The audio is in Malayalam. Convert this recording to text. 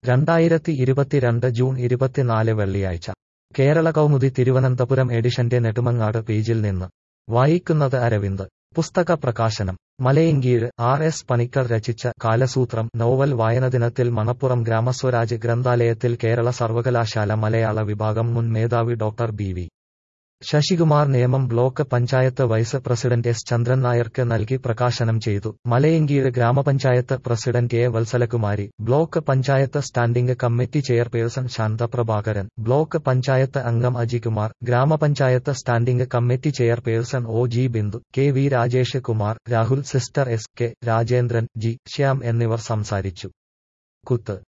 രണ്ടായിരത്തി ഇരുപത്തിരണ്ട് ജൂൺ ഇരുപത്തിനാല് വെള്ളിയാഴ്ച കേരള കൗമുദി തിരുവനന്തപുരം എഡിഷന്റെ നെടുമങ്ങാട് പേജിൽ നിന്ന് വായിക്കുന്നത് അരവിന്ദ് പുസ്തക പ്രകാശനം മലയങ്കീഴ് ആർ എസ് പണിക്കർ രചിച്ച കാലസൂത്രം നോവൽ വായനദിനത്തിൽ മണപ്പുറം ഗ്രാമസ്വരാജ് ഗ്രന്ഥാലയത്തിൽ കേരള സർവകലാശാല മലയാള വിഭാഗം മുൻ മേധാവി doctor B V Sasikumar Nemam block panchayat vice president S Chandran നായർക്ക് നൽകി പ്രകാശനം ചെയ്തു Malayinkeezh grama panchayat president A Vatsalakumari block panchayat standing committee chairperson Santhaprabhakaran block panchayat അംഗം Ajikumar grama panchayat standing committee chairperson O G Bindu K V Rajesh Kumar Rahul sister S K Rajendran G Shyam എന്നിവർ സംസാരിച്ചു കുത്ത്